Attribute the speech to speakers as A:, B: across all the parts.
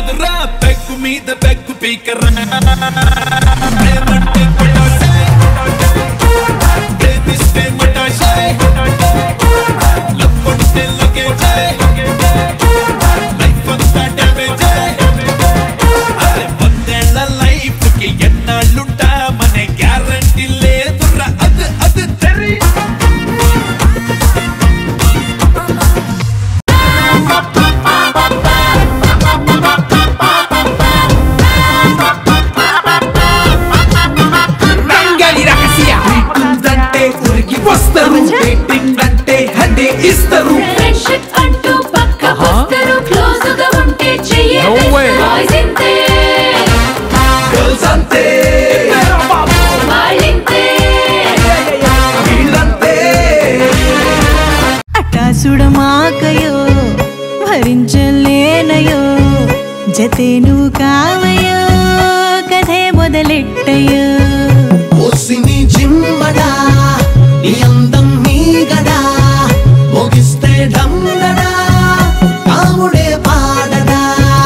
A: కాదురా పెగ్గు మీద పెగ్గు పీకరా ప్రేమంటే పటాసే ప్రేమిస్తే మటాసే లవ్ కొడితే లగేజే లైఫ్ అంతా డ్యామేజే అరే వందేళ్ల లైఫ్ కి ఎన్నాళ్ళుంటా మన గ్యారంటీ లేదురా అది అది తెరి
B: రంగలి రహస్య ఉందంటే ఉరికి వస్తారు డేటింగ్ అంటే హండే ఇస్తారు
C: ఫ్రెండ్షిప్ అంటూ పక్క వస్తారు క్లోజ్ గా ఉంటే చెయ్యే
B: No way.
C: బాయ్స్ ఇంతే
B: గర్ల్స్ అంతే
C: వాళ్ళింతే
B: వీళ్ళంతే
D: అటాసుడమాకయో భరించలేనయో జతే నువ్వు కావయో కథే మొదలెట్టయో
E: ఓసిని జిమ్మడా నీ అందం నీ గడా మోగిస్తే డమ్మడా కాముడే పాడడా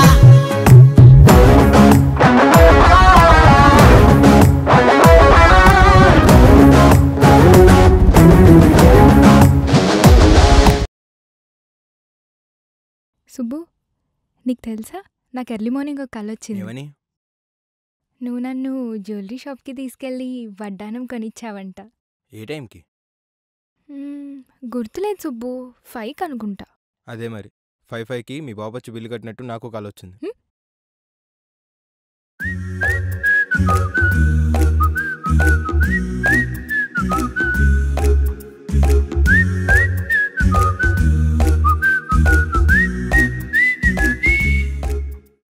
F: సుబ్బు నీకు తెలుసా నాకు ఎర్లీ మార్నింగ్ ఒక కళ వచ్చింది
G: ఏమని
F: నువ్వు నన్ను జ్యువెలరీ షాప్కి తీసుకెళ్ళి వడ్డానం కొనిచ్చావంట
G: ఏ టైంకి
F: మ్మ్, గుర్తులేదు సుబ్బు ఫైవ్ అనుకుంటా
G: అదే మరి ఫైవ్ ఫైవ్కి మీ బాబు వచ్చి బిల్లు కట్టినట్టు నాకు కాల్ వచ్చింది
F: హ్మ్?